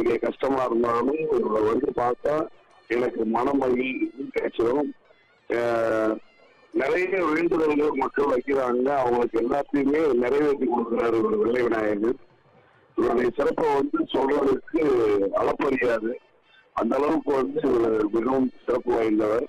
இருக்கக்கூடிய கஷ்டமா இருந்தாலும் இவரை வந்து பார்த்தா எனக்கு மனமகிழ் கிடைச்சிடும் அஹ், நிறைய வேண்டுதல்கள் மக்கள் வைக்கிறாங்க அவங்களுக்கு எல்லாத்தையுமே நிறைவேற்றி கொடுக்குறாரு ஒரு வெள்ளை விநாயகர் இவருடைய சிறப்பை வந்து சொல்றதுக்கு அளப்பறியாது அந்த அளவுக்கு வந்து இவர் மிகவும் சிறப்பு வாய்ந்தவர்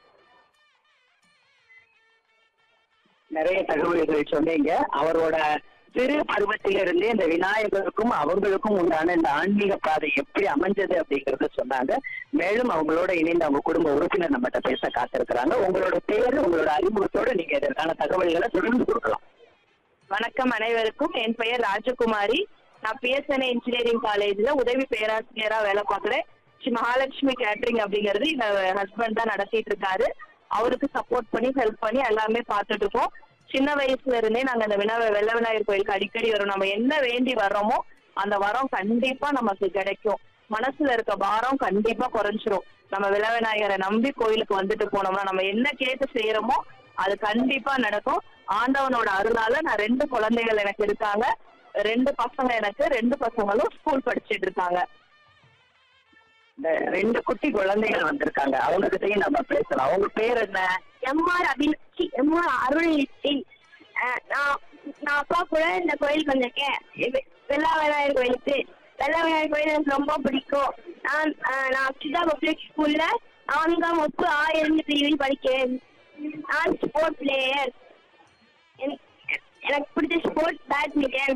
நிறைய தகவல்களை சொன்னீங்க அவரோட சிறு பருவத்திலிருந்தே இந்த விநாயகருக்கும் அவங்களுக்கும் உண்டான இந்த ஆன்மீக பாதை எப்படி அமைஞ்சது அப்படிங்கறத சொன்னாங்க மேலும் அவங்களோட இணைந்து அவங்க குடும்ப உறுப்பினர் நம்மகிட்ட பேச காத்திருக்கிறாங்க உங்களோட பேரு உங்களோட அறிமுகத்தோட நீங்க இதற்கான தகவல்களை தொடர்ந்து கொடுக்கலாம் வணக்கம் அனைவருக்கும் என் பெயர் ராஜகுமாரி நான் பிஎஸ்என்ஏ இன்ஜினியரிங் காலேஜ்ல உதவி பேராசிரியரா வேலை பார்க்குறேன் ஸ்ரீ மகாலட்சுமி கேட்டரிங் அப்படிங்கிறது எங்க ஹஸ்பண்ட் தான் நடத்திட்டு இருக்காரு அவருக்கு சப்போர்ட் பண்ணி ஹெல்ப் பண்ணி எல்லாமே பார்த்துட்டு இருக்கோம் சின்ன வயசுல இருந்தே நாங்க அந்த வினா வெள்ள விநாயகர் கோயிலுக்கு அடிக்கடி வரோம் நம்ம என்ன வேண்டி வர்றோமோ அந்த வரம் கண்டிப்பா நமக்கு கிடைக்கும் மனசுல இருக்க பாரம் கண்டிப்பா குறைஞ்சிரும் நம்ம வில விநாயகரை நம்பி கோயிலுக்கு வந்துட்டு போனோம்னா நம்ம என்ன கேட்டு செய்யறோமோ அது கண்டிப்பா நடக்கும் ஆண்டவனோட அருளால நான் ரெண்டு குழந்தைகள் எனக்கு இருக்காங்க ரெண்டு பசங்க எனக்கு ரெண்டு பசங்களும் ஸ்கூல் படிச்சிட்டு இருக்காங்க இந்த ரெண்டு குட்டி குழந்தைகள் வந்திருக்காங்க அவங்க கிட்டயும் நம்ம பேசலாம் அவங்க பேர் என்ன எம்ஆர் அபிலட்சி எம்ஆர் அருள்நித்தி நான் நான் அப்பா கூட இந்த கோயிலுக்கு வந்திருக்கேன் வெ- வெள்ளா விநாயகர் கோயிலுக்கு வெள்ளா விநாயகர் கோயில் எனக்கு ரொம்ப பிடிக்கும் நான் அஹ், நான் சிதா பப்ளிக் ஸ்கூல்ல நான்காம் வகுப்பு ஆயிரம் பிரிவில் படிக்கிறேன் நான் ஸ்போர்ட் பிளேயர் எனக்கு பிடிச்ச ஸ்போர்ட்ஸ் பேட்மிண்டன்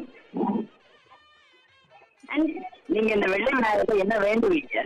And நீங்க இந்த வெள்ளை விநாயகத்தை என்ன வேண்டுவீங்க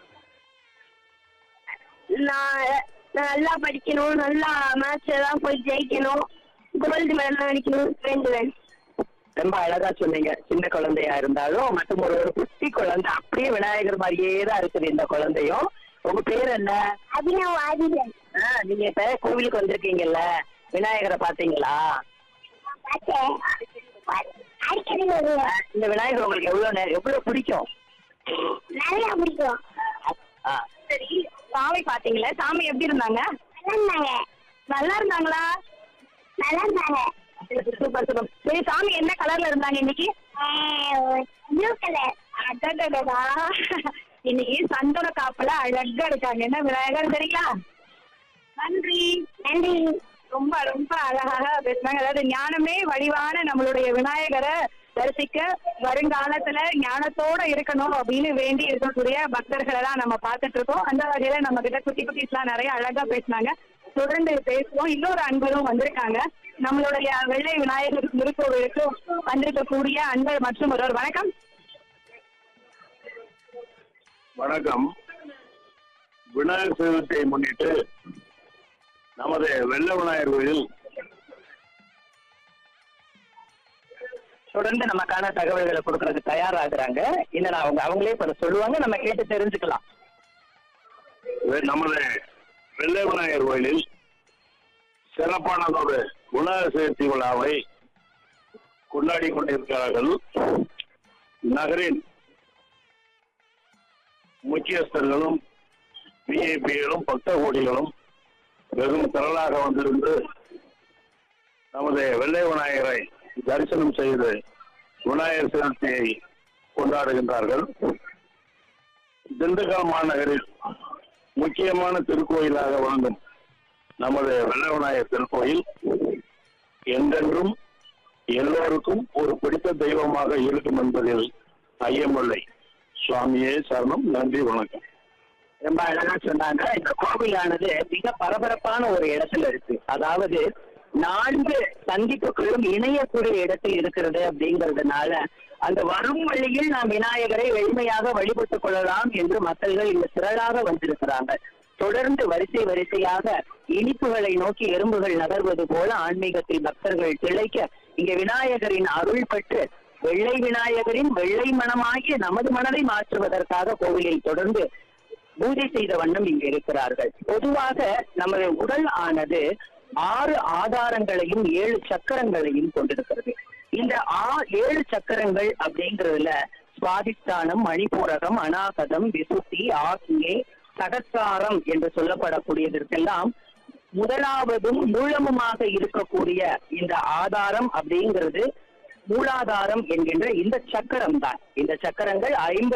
நான் நான் நல்லா படிக்கணும் நல்லா மேட்ச் எல்லாம் போய் ஜெயிக்கணும் கோல்டு மெடல் அடிக்கணும் வேண்டுவேன் ரொம்ப அழகா சொன்னீங்க சின்ன குழந்தையா இருந்தாலும் மற்றும் ஒரு ஒரு குட்டி குழந்தை அப்படியே விநாயகர் மாதிரியே தான் இருக்குது இந்த குழந்தையும் உங்க பேர் என்ன அபினவ் ஆதிதன் ஆ, நீங்க இப்ப கோவிலுக்கு வந்திருக்கீங்கல்ல விநாயகரை பாத்தீங்களா பார்த்தேன் அடிக்கடி வருவேன் இந்த விநாயகர் உங்களுக்கு எவ்வளவு நே- எவ்வளவு பிடிக்கும் நல்லா பிடிக்கும் ஆ, சரி சாமி பாத்தீங்களா சாமி எப்படி இருந்தாங்க நல்லா இருந்தாங்க நல்லா இருந்தாங்களா நல்லா இருந்தாங்க சூப்பர் சூப்பர் சரி சாமி என்ன கலர்ல இருந்தாங்க இன்னைக்கு ப்ளூ கலர் அடடடடா. இன்னைக்கு சந்தன காப்புல அழகா இருக்காங்க என்ன விநாயகர் சரிங்களா நன்றி நன்றி ரொம்ப ரொம்ப அழகாக பேசுனாங்க அதாவது ஞானமே வடிவான நம்மளுடைய விநாயகரை தரிசிக்க வருங்காலத்துல ஞானத்தோட இருக்கணும் அப்படின்னு வேண்டி இருக்கக்கூடிய பக்தர்களை தான் நம்ம பார்த்துட்டு இருக்கோம் அந்த வகையில நம்ம கிட்ட குட்டி குட்டிஸ்லாம் நிறைய அழகா பேசினாங்க தொடர்ந்து பேசுவோம் இன்னொரு அன்பரும் வந்திருக்காங்க நம்மளுடைய வெள்ளை விநாயகர் திருக்கோவிலுக்கு வந்திருக்கக்கூடிய அன்பர் மற்றும் ஒருவர் வணக்கம் வணக்கம் விநாயகர் சதுர்த்தியை முன்னிட்டு நமது வெள்ள விநாயகர் கோயில் தொடர்ந்து நமக்கான தகவல்களை கொடுக்கறதுக்கு தயாராகிறாங்க இல்ல அவங்க அவங்களே இப்ப சொல்லுவாங்க நம்ம கேட்டு தெரிஞ்சுக்கலாம் வெ- நமது வெள்ளை விநாயகர் கோயிலில் சிறப்பானதொரு விநாயகர் சதுர்த்தி விழாவை கொண்டாடி கொண்டிருக்கிறார்கள் நகரின் முக்கியஸ்தர்களும் விஐபிகளும் பக்த கோடிகளும் வெறும் திரளாக வந்திருந்து நமது வெள்ளை விநாயகரை தரிசனம் செய்து விநாயகர் சதுர்த்தியை கொண்டாடுகின்றார்கள் திண்டுக்கல் மாநகரில் முக்கியமான திருக்கோயிலாக வழங்கும் நமது வெள்ள விநாயகர் திருக்கோயில் என்றென்றும் எல்லோருக்கும் ஒரு பிடித்த தெய்வமாக இருக்கும் என்பதில் ஐயமில்லை சுவாமியே சரணம் நன்றி வணக்கம் ரொம்ப அழகா சொன்னாங்க இந்த கோவிலானது மிக பரபரப்பான ஒரு இடத்துல இருக்கு அதாவது நான்கு சந்திப்புகளும் இணையக்கூடிய இடத்தில் இருக்கிறது அப்படிங்கறதுனால அந்த வரும் வழியில் நாம் விநாயகரை எளிமையாக வழிபட்டுக் கொள்ளலாம் என்று மக்கள்கள் இங்க திரளாக வந்திருக்கிறாங்க தொடர்ந்து வரிசை வரிசையாக இனிப்புகளை நோக்கி எறும்புகள் நகர்வது போல ஆன்மீகத்தில் பக்தர்கள் திளைக்க இங்க விநாயகரின் அருள் பெற்று வெள்ளை விநாயகரின் வெள்ளை மனமாகிய நமது மனதை மாற்றுவதற்காக கோவிலில் தொடர்ந்து பூஜை செய்த வண்ணம் இங்கு இருக்கிறார்கள் பொதுவாக நமது உடல் ஆனது ஆறு ஆதாரங்களையும் ஏழு சக்கரங்களையும் கொண்டிருக்கிறது இந்த ஆ ஏழு சக்கரங்கள் அப்படிங்கிறதுல சுவாதிஷ்டானம் மணிபூரகம் அநாகதம் விசுத்தி ஆகியே சகசாரம் என்று சொல்லப்படக்கூடியதற்கெல்லாம் முதலாவதும் மூலமுமாக இருக்கக்கூடிய இந்த ஆதாரம் அப்படிங்கிறது மூலாதாரம் என்கின்ற இந்த சக்கரம் தான் இந்த சக்கரங்கள் ஐம்பது